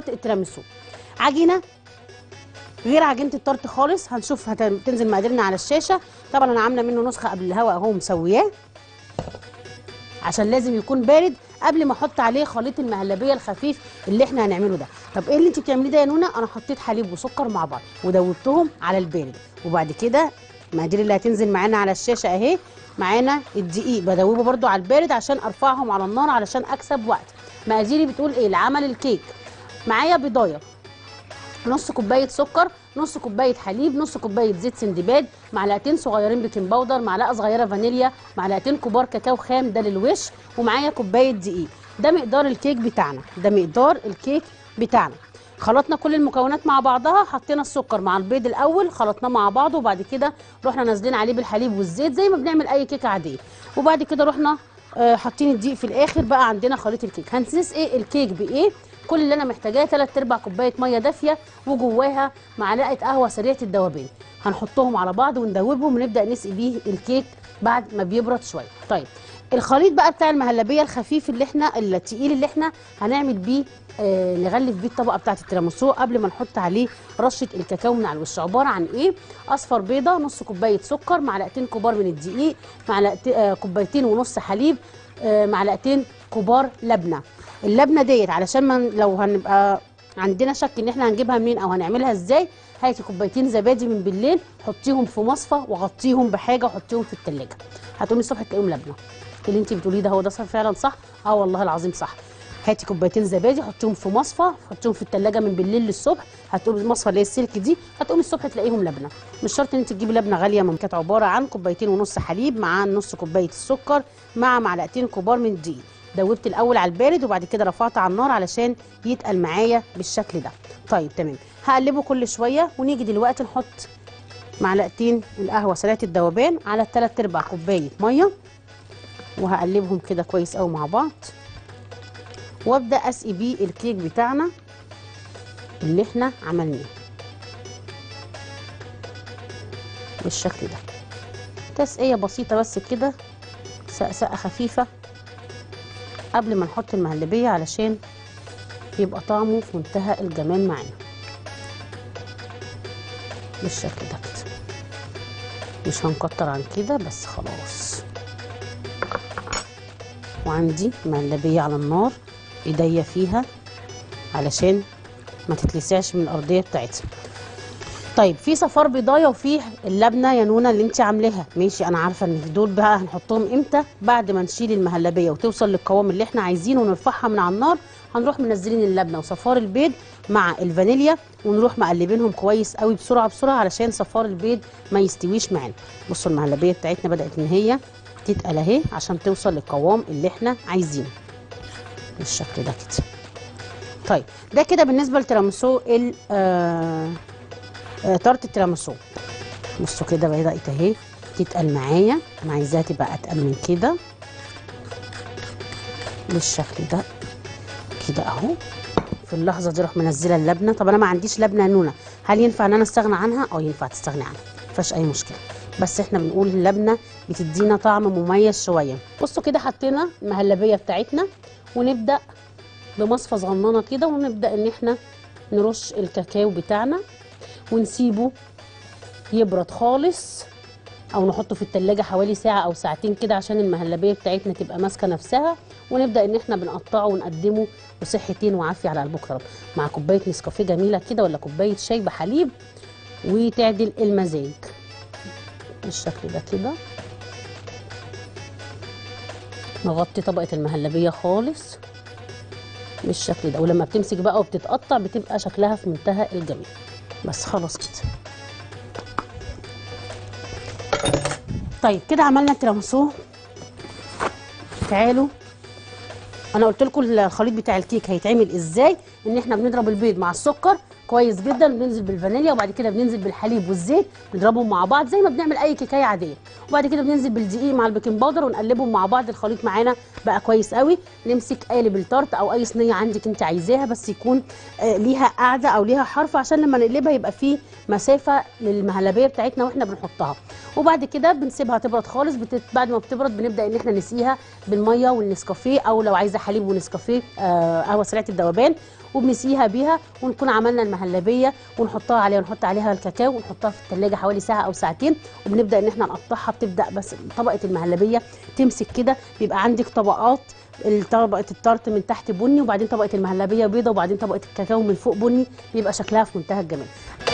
التيراميسو عجينه غير عجينه التارت خالص هنشوف هتنزل مقاديرنا على الشاشه طبعا انا عامله منه نسخه قبل الهواء اهو مسوياه عشان لازم يكون بارد قبل ما احط عليه خليط المهلبيه الخفيف اللي احنا هنعمله ده طب ايه اللي انت بتعمليه ده يا نونا انا حطيت حليب وسكر مع بعض ودوبتهم على البارد وبعد كده المقادير اللي هتنزل معانا على الشاشه اهي معانا الدقيق بدوبه برده على البارد عشان ارفعهم على النار علشان اكسب وقت مقاديري بتقول ايه لعمل الكيك معايا بيضايه نص كوبايه سكر نص كوبايه حليب نص كوبايه زيت سندباد معلقتين صغيرين بيكنج باودر معلقه صغيره فانيليا معلقتين كبار كاكاو خام ده للوش ومعايا كوبايه دقيق ده مقدار الكيك بتاعنا ده مقدار الكيك بتاعنا خلطنا كل المكونات مع بعضها حطينا السكر مع البيض الاول خلطناه مع بعض وبعد كده رحنا نازلين عليه بالحليب والزيت زي ما بنعمل اي كيكه عاديه وبعد كده رحنا آه، حاطين الدقيق في الاخر بقى عندنا خليط الكيك هنسيس ايه الكيك بايه كل اللي انا محتاجاه 3 ارباع كوبايه ميه دافيه وجواها معلقه قهوه سريعه الذوبان هنحطهم على بعض وندوبهم ونبدا نسقي بيه الكيك بعد ما بيبرد شويه طيب الخليط بقى بتاع المهلبيه الخفيف اللي احنا التقيل اللي احنا هنعمل بيه آه نغلف بيه الطبقه بتاعه التيراميسو قبل ما نحط عليه رشه الكاكاو من على الوش عباره عن ايه اصفر بيضه نص كوبايه سكر معلقتين كبار من الدقيق معلقتين آه كوبايتين ونص حليب آه معلقتين كبار لبنه اللبنه ديت علشان ما لو هنبقى عندنا شك ان احنا هنجيبها منين او هنعملها ازاي هاتي كوبايتين زبادي من بالليل حطيهم في مصفى وغطيهم بحاجه وحطيهم في التلاجة هتقومي الصبح تلاقيهم لبنه اللي انت بتقوليه ده هو ده صح فعلا صح اه والله العظيم صح هاتي كوبايتين زبادي حطيهم في مصفى حطيهم في التلاجة من بالليل للصبح هتقومي المصفى اللي هي السلك دي هتقومي الصبح تلاقيهم لبنه مش شرط ان انت تجيبي لبنه غاليه من كانت عباره عن كوبايتين ونص حليب مع نص كوبايه السكر مع معلقتين كبار من الدقيق دوبت الاول على البارد وبعد كده رفعت على النار علشان يتقل معايا بالشكل ده طيب تمام هقلبه كل شويه ونيجي دلوقتي نحط معلقتين القهوه سريعه الذوبان على 3 ارباع كوبايه ميه وهقلبهم كده كويس قوي مع بعض وابدا اسقي بيه الكيك بتاعنا اللي احنا عملناه بالشكل ده تسقيه بسيطه بس كده سقسقه خفيفه قبل ما نحط المهلبيه علشان يبقى طعمه في منتهى الجمال معانا بالشكل ده كده مش هنكتر عن كده بس خلاص وعندي مهلبيه على النار ايديا فيها علشان ما تتلسعش من الارضيه بتاعتها طيب في صفار بيضايه وفي اللبنه يا نونا اللي انت عاملاها ماشي انا عارفه ان دول بقى هنحطهم امتى بعد ما نشيل المهلبيه وتوصل للقوام اللي احنا عايزينه ونرفعها من على النار هنروح منزلين اللبنه وصفار البيض مع الفانيليا ونروح مقلبينهم كويس قوي بسرعه بسرعه علشان صفار البيض ما يستويش معانا بصوا المهلبيه بتاعتنا بدات ان هي تتقل اهي عشان توصل للقوام اللي احنا عايزينه بالشكل ده كده طيب ده كده بالنسبه لتيراميسو ال آه آه تارت التيراميسو بصوا كده بدات اهي تتقل معايا انا عايزاها تبقى اتقل من كده بالشكل ده كده اهو في اللحظه دي اروح منزله اللبنه طب انا ما عنديش لبنه نونه هل ينفع ان انا استغنى عنها اه ينفع تستغني عنها مفيهاش اي مشكله بس احنا بنقول اللبنه بتدينا طعم مميز شويه بصوا كده حطينا المهلبيه بتاعتنا ونبدا بمصفى صغننه كده ونبدا ان احنا نرش الكاكاو بتاعنا ونسيبه يبرد خالص او نحطه في التلاجة حوالي ساعة او ساعتين كده عشان المهلبية بتاعتنا تبقى ماسكة نفسها ونبدأ ان احنا بنقطعه ونقدمه بصحتين وعافية على قلبك يا رب مع كوباية نسكافيه جميلة كده ولا كوباية شاي بحليب وتعدل المزاج بالشكل ده كده نغطي طبقة المهلبية خالص بالشكل ده ولما بتمسك بقى وبتتقطع بتبقى شكلها في منتهى الجمال بس خلاص كده طيب كده عملنا التيراميسو تعالوا انا قلت لكم الخليط بتاع الكيك هيتعمل ازاي ان احنا بنضرب البيض مع السكر كويس جدا بننزل بالفانيليا وبعد كده بننزل بالحليب والزيت نضربهم مع بعض زي ما بنعمل اي كيكايه عاديه وبعد كده بننزل بالدقيق مع البيكنج باودر ونقلبهم مع بعض الخليط معانا بقى كويس قوي نمسك قالب التارت او اي صينيه عندك انت عايزاها بس يكون آه ليها قاعده او ليها حرف عشان لما نقلبها يبقى فيه مسافه للمهلبيه بتاعتنا واحنا بنحطها وبعد كده بنسيبها تبرد خالص بتت... بعد ما بتبرد بنبدا ان احنا نسقيها بالميه والنسكافيه او لو عايزه حليب ونسكافيه آه قهوه سريعه الذوبان وبنسقيها بيها ونكون عملنا المهلبيه ونحطها عليها ونحط عليها الكاكاو ونحطها في الثلاجه حوالي ساعه او ساعتين وبنبدا ان احنا نقطعها بتبدا بس طبقه المهلبيه تمسك كده بيبقى عندك طبقات طبقه التارت من تحت بني وبعدين طبقه المهلبيه بيضه وبعدين طبقه الكاكاو من فوق بني بيبقى شكلها في منتهى الجمال